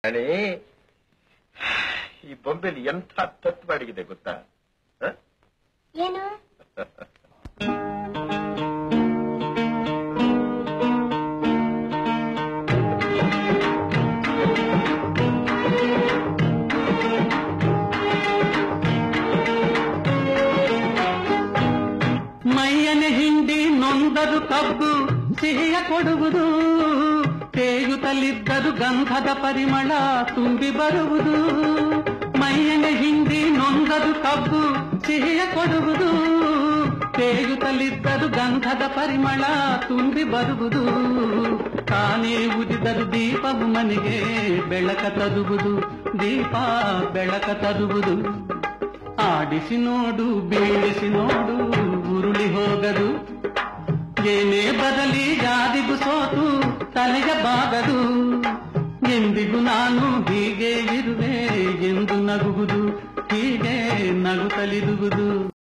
ಅಣಿ ಈ ಬೊಂಬೆಲಿ ಎಂಥ ತತ್ವ ಅಡಗಿದೆ ಗೊತ್ತಾ ಹ? ಏನು ಮೈಯನ ಹಿಂಡಿ ನೊಂದರು ಕಬ್ಬು ಸಿಹಿಯ ಕೊಡುವುದು ತೇಯುತ್ತಲಿದ್ದರು ಗಂಧದ ಪರಿಮಳ ತುಂಬಿ ಬರುವುದು ಮೈಯನ ಹಿಂಡಿ ನೊಂದರು ಕಬ್ಬು ಸಿಹಿಯ ಕೊಡುವುದು ತೇಯುತ್ತಲಿದ್ದರು ಗಂಧದ ಪರಿಮಳ ತುಂಬಿ ಬರುವುದು ತಾನೇ ಉದಿದರು ದೀಪವು ಮನೆಗೆ ಬೆಳಕ ತರುವುದು ದೀಪ ಬೆಳಕ ತರುವುದು ಆಡಿಸಿ ನೋಡು ಬೀಳಿಸಿ ನೋಡು ಉರುಳಿ ಹೋಗದು ಏನೇ ಬದಲಿ ಯಾರಿಗೂ ಸೋತು ತಲೆಗೆ ಬಾಗದು ಎಂದಿಗೂ ನಾನು ಹೀಗೆ ಇರುವೆ ಎಂದು ನಗುವುದು ಹೀಗೆ ನಗುತ್ತಲಿರುವುದು